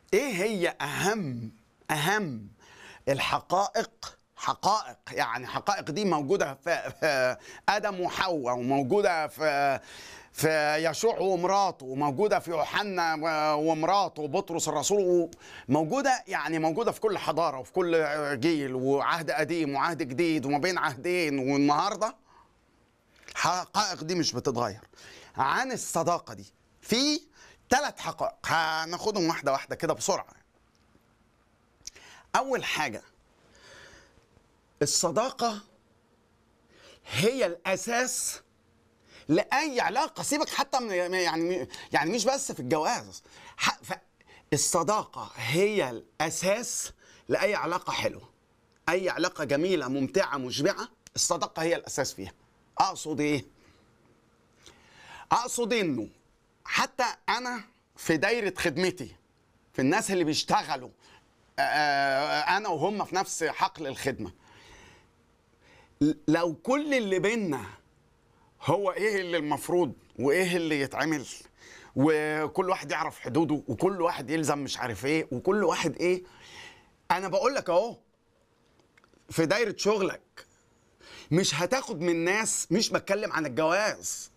ايه هي اهم اهم الحقائق حقائق يعني حقائق دي موجوده في, في ادم وحواء وموجوده في في يشوع ومراته وموجوده في يوحنا ومراته وبطرس الرسول موجوده يعني موجوده في كل حضاره وفي كل جيل وعهد قديم وعهد جديد وما بين عهدين والنهارده الحقائق دي مش بتتغير عن الصداقه دي في ثلاث حقائق هناخدهم واحده واحده كده بسرعه اول حاجه الصداقه هي الاساس لاي علاقه سيبك حتى من يعني يعني مش بس في الجواز الصداقه هي الاساس لاي علاقه حلوه اي علاقه جميله ممتعه مشبعه الصداقه هي الاساس فيها اقصد ايه اقصد انه حتى انا في دايره خدمتي في الناس اللي بيشتغلوا انا وهم في نفس حقل الخدمه لو كل اللي بينا هو ايه اللي المفروض وايه اللي يتعمل وكل واحد يعرف حدوده وكل واحد يلزم مش عارف ايه وكل واحد ايه انا بقول لك اهو في دايره شغلك مش هتاخد من ناس مش بتكلم عن الجواز